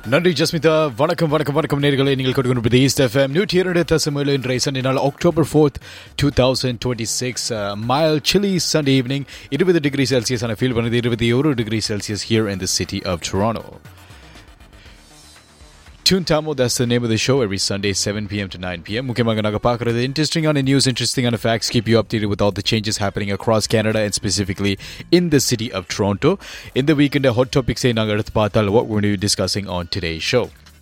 நன்றி ஜஸ்மிதா வணக்கம் வணக்கம் வணக்கம் நேர்களை நீங்கள் கொடுக்கணும் ஈஸ்ட் எஃப்எம் நூற்றி இரண்டு தசமேழு இன்றைய சண்டே நாள் October fourth two thousand twenty six mild chilly Sunday evening இருபது டிகிரி செல்சியஸ் ஆன ஃபீல் பண்ணது இருபத்தி ஒரு degree Celsius here in the city of Toronto Tune Tamo, that's the name of the show every Sunday, 7 p.m. to 9 p.m. முக்கியமாக நாங்கள் பார்க்குறது இன்ட்ரெஸ்டிங்கான news இன்ட்ரெஸ்டிங்கான facts keep you updated with all the changes happening across Canada and specifically in the city of Toronto. In the weekend, hot topics நாங்கள் எடுத்து பார்த்தால் what we're going to be discussing on today's show.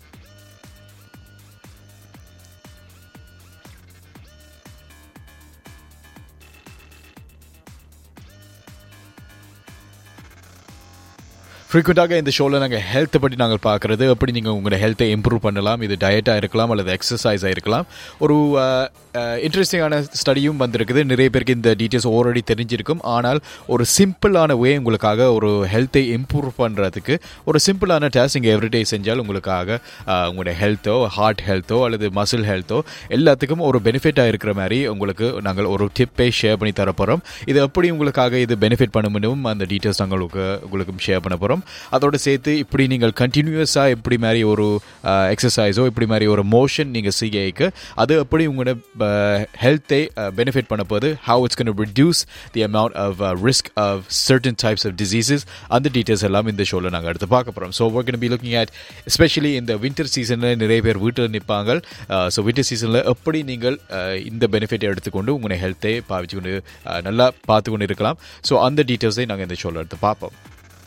ஃப்ரீக்வெண்ட்டாக இந்த ஷோவில் நாங்கள் ஹெல்த்தை பற்றி நாங்கள் பார்க்குறது எப்படி நீங்கள் உங்களோட ஹெல்த்தை இம்ப்ரூவ் பண்ணலாம் இது டயட்டாக இருக்கலாம் அல்லது எக்ஸசைஸாக இருக்கலாம் ஒரு இன்ட்ரெஸ்டிங்கான ஸ்டடியும் வந்திருக்குது நிறைய பேருக்கு இந்த டீட்டெயில்ஸ் ஆல்ரெடி தெரிஞ்சிருக்கும் ஆனால் ஒரு சிம்பிளான வே உங்களுக்காக ஒரு ஹெல்த்தை இம்ப்ரூவ் பண்ணுறதுக்கு ஒரு சிம்பிளான டேஸ்ட் நீங்கள் எவ்ரிடே செஞ்சால் உங்களுக்காக உங்களோட ஹெல்த்தோ ஹார்ட் ஹெல்த்தோ அல்லது மசில் ஹெல்த்தோ எல்லாத்துக்கும் ஒரு பெனிஃபிட்டாக இருக்கிற மாதிரி உங்களுக்கு நாங்கள் ஒரு டிப்பை ஷேர் பண்ணி தர போகிறோம் இது எப்படி உங்களுக்காக இது பெனிஃபிட் பண்ண முடியும் அந்த டீட்டெயில்ஸ் நாங்கள் உங்களுக்கு உங்களுக்கும் ஷேர் பண்ண போகிறோம் அதோடு சேர்த்து இப்படி நீங்கள் கண்டினியூஸாக இப்படி மாதிரி ஒரு எக்ஸசைஸோ இப்படி மாதிரி ஒரு மோஷன் நீங்கள் செய்யக்கு அது எப்படி உங்களோட ஹெல்த்தை பெனிஃபிட் பண்ண போது how it's can reduce the amount of risk of certain types of diseases அந்த டீட்டெயில்ஸ் எல்லாம் இந்த ஷோவில் நாங்கள் எடுத்து பார்க்க போகிறோம் so work be looking at especially இந்த வின்டர் சீசனில் நிறைய பேர் வீட்டில் நிற்பாங்க ஸோ வின்டர் சீசனில் எப்படி நீங்கள் இந்த பெனிஃபிட்டை எடுத்துக்கொண்டு உங்களுடைய ஹெல்த்தை பாவிச்சு கொண்டு நல்லா பார்த்து கொண்டு இருக்கலாம் ஸோ அந்த டீட்டெயில்ஸை நாங்கள் இந்த ஷோவில் எடுத்து பார்ப்போம்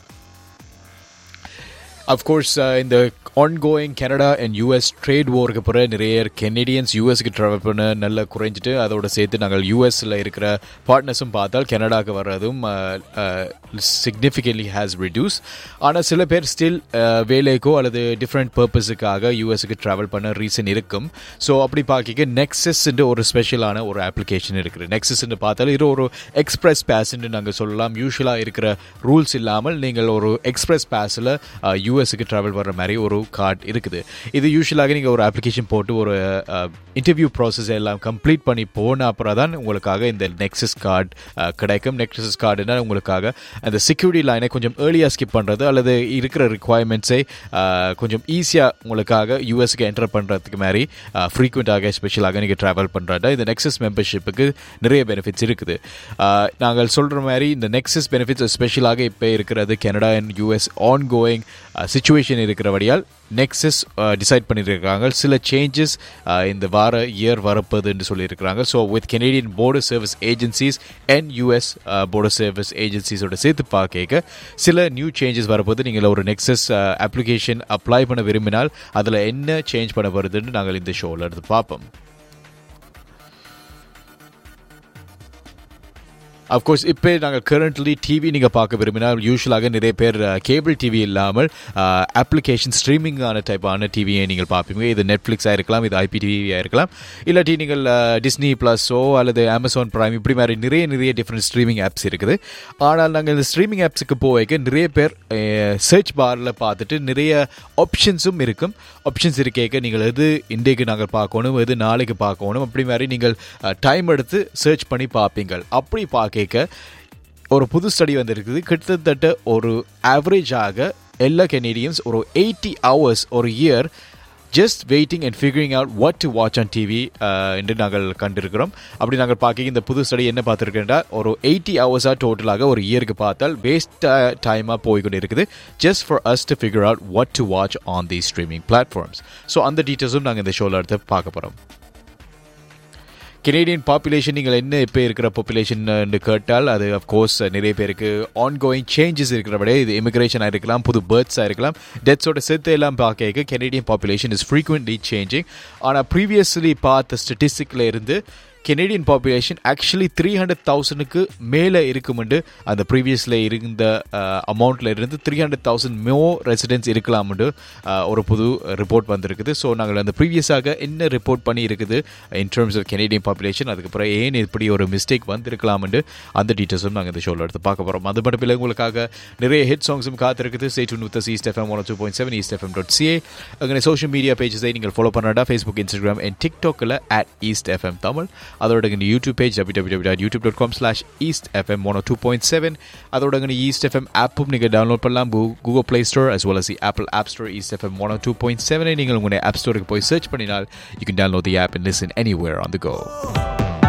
அஃப்கோர்ஸ் இந்த ongoing Canada and US trade வாருக்கு பிறகு நிறைய கெனடியன்ஸ் யூஎஸ்க்கு ட்ராவல் பண்ண நல்லா குறைஞ்சிட்டு அதோட சேர்த்து நாங்கள் யூஎஸில் இருக்கிற பார்ட்னர்ஸும் பார்த்தால் கனடாவுக்கு வர்றதும் சிக்னிஃபிகன்ட்லி ஹேஸ் ரிடியூஸ் ஆனால் சில பேர் ஸ்டில் வேலைக்கோ அல்லது டிஃப்ரெண்ட் பர்பஸுக்காக யூஎஸ்க்கு ட்ராவல் பண்ண ரீசன் இருக்கும் ஸோ அப்படி பார்க்க நெக்ஸஸ் ஒரு ஸ்பெஷலான ஒரு அப்ளிகேஷன் இருக்குது நெக்ஸஸ் பார்த்தாலும் இது ஒரு எக்ஸ்பிரஸ் பேஸ்ன்னு நாங்கள் சொல்லலாம் யூஸ்வலாக இருக்கிற ரூல்ஸ் இல்லாமல் நீங்கள் ஒரு எக்ஸ்பிரஸ் பேஸில் யூஎஸ்க்கு ட்ராவல் பண்ணுற மாதிரி ஒரு கார்டு இருக்குது இது யூஸ்வலாக நீங்கள் ஒரு அப்ளிகேஷன் போட்டு ஒரு இன்டர்வியூ ப்ராசஸ் எல்லாம் கம்ப்ளீட் பண்ணி போன அப்புறம் தான் உங்களுக்காக இந்த நெக்ஸஸ் கார்டு கிடைக்கும் நெக்ஸஸ் கார்டுனா உங்களுக்காக அந்த செக்யூரிட்டி லைனை கொஞ்சம் ஏர்லியாக ஸ்கிப் பண்ணுறது அல்லது இருக்கிற ரிக்குவயர்மெண்ட்ஸை கொஞ்சம் ஈஸியாக உங்களுக்காக யூஎஸ்க்கு என்டர் பண்ணுறதுக்கு மாதிரி ஃப்ரீக்வெண்ட்டாக ஸ்பெஷலாக நீங்கள் ட்ராவல் பண்ணுறதா இந்த நெக்ஸஸ் மெம்பர்ஷிப்புக்கு நிறைய பெனிஃபிட்ஸ் இருக்குது நாங்கள் சொல்கிற மாதிரி இந்த நெக்ஸஸ் பெனிஃபிட்ஸ் ஸ்பெஷலாக இப்போ இருக்கிறது Canada and US ongoing situation இருக்கிறபடியால் நெக்ஸஸ் டிசைட் பண்ணியிருக்காங்க சில சேஞ்சஸ் இந்த வார இயர் வரப்போகுதுன்னு சொல்லியிருக்கிறாங்க so with Canadian border service agencies and US border service ஏஜென்சிஸோட சேர்த்து பார்க்க சில நியூ சேஞ்சஸ் வரப்போது நீங்கள் ஒரு நெக்ஸஸ் அப்ளிகேஷன் அப்ளை பண்ண விரும்பினால் அதில் என்ன சேஞ்ச் பண்ண வருதுன்னு நாங்கள் இந்த ஷோவில் எடுத்து பார்ப்போம் அஃப்கோர்ஸ் இப்போ நாங்கள் கரண்ட்லி டிவி நீங்கள் பார்க்க விரும்பினால் யூஸ்வலாக நிறைய பேர் கேபிள் டிவி இல்லாமல் அப்ளிகேஷன் ஸ்ட்ரீமிங்கான டைப்பான டிவியை நீங்கள் பார்ப்பீங்க இது நெட்ஃப்ளிக்ஸாக இருக்கலாம் இது ஐபி டிவியாக இருக்கலாம் இல்லாட்டி நீங்கள் டிஸ்னி ப்ளஸோ அல்லது அமேசான் ப்ரைம் இப்படி மாதிரி நிறைய நிறைய டிஃப்ரெண்ட் ஸ்ட்ரீமிங் ஆப்ஸ் இருக்குது ஆனால் நாங்கள் இந்த ஸ்ட்ரீமிங் ஆப்ஸுக்கு போய்க்க நிறைய பேர் சர்ச் பாரில் பார்த்துட்டு நிறைய ஆப்ஷன்ஸும் இருக்கும் ஆப்ஷன்ஸ் இருக்கேக்க நீங்கள் எது இன்றைக்கு நாங்கள் பார்க்கணும் எது நாளைக்கு பார்க்கணும் அப்படி மாதிரி நீங்கள் டைம் எடுத்து சர்ச் பண்ணி பார்ப்பீங்க அப்படி பார்க்க கேட்க ஒரு புது ஸ்டடி வந்திருக்குது கிட்டத்தட்ட ஒரு ஆவரேஜாக எல்லா கெனேடியன்ஸ் ஒரு எயிட்டி ஹவர்ஸ் ஒரு year just waiting and figuring out what to watch on TV என்று நாங்கள் கண்டிருக்கிறோம் அப்படி நாங்கள் பார்க்க இந்த புது ஸ்டடி என்ன பார்த்துருக்கேன்டா ஒரு எயிட்டி ஹவர்ஸாக டோட்டலாக ஒரு இயருக்கு பார்த்தால் வேஸ்ட் டைமாக போய்கொண்டு இருக்குது just for us to figure out what to watch on the streaming platforms so அந்த டீட்டெயில்ஸும் நாங்கள் இந்த ஷோவில் எடுத்து பார்க்க போகிறோம் கெனேடியன் பாப்புலேஷன் நீங்கள் என்ன இப்போ இருக்கிற பாப்புலேஷன் கேட்டால் அது அஃப்கோர்ஸ் நிறைய பேருக்கு ஆன்கோயிங் சேஞ்சஸ் இருக்கிறபடியே இது இமிகிரேஷனாக இருக்கலாம் புது பேர்த்ஸாக இருக்கலாம் டெத்ஸோட சேர்த்து எல்லாம் பார்க்க Canadian population is frequently changing ஆனால் ப்ரீவியஸ்லி பார்த்த ஸ்டட்டிஸ்டிக்கில் இருந்து Canadian population actually three hundred தௌசண்ட்க்கு மேலே இருக்குமெண்டு அந்த ப்ரீவியஸில் இருந்த அமௌண்ட்டில் இருந்து three hundred thousand more residents இருக்கலாம்னு ஒரு புது ரிப்போர்ட் வந்திருக்குது ஸோ நாங்கள் அந்த ப்ரீவியஸாக என்ன ரிப்போர்ட் பண்ணி இருக்குது in terms of Canadian population அதுக்கப்புறம் ஏன் இப்படி ஒரு மிஸ்டேக் வந்திருக்கலாம்னு அந்த டீட்டெயில்ஸும் நாங்கள் இந்த ஷோவில் எடுத்து பார்க்க போகிறோம் அது மட்டும் இல்லை உங்களுக்காக நிறைய ஹிட் சாங்ஸும் காத்திருக்குது stay tuned with East FM one two point seven East FM dot CA அங்கே சோஷியல் மீடியா பேஜஸை நீங்கள் ஃபாலோ பண்ணடா ஃபேஸ்புக் இன்ஸ்டாகிராம் அண்ட் டிக்டாக்கில் அட் ஈஸ்ட் எஃப்எம் தமிழ் அதோட எங்கள் YouTube page W W dot YouTube dot com slash East FM one two point seven அதோட எங்கள் East FM ஆப்பும் நீங்கள் டவுன்லோட் பண்ணலாம் Google Play Store as well as the Apple App Store East FM 102.7 நீங்கள் உங்களுடைய app ஸ்டோருக்கு போய் search பண்ணினால் you can download the app and listen anywhere on the go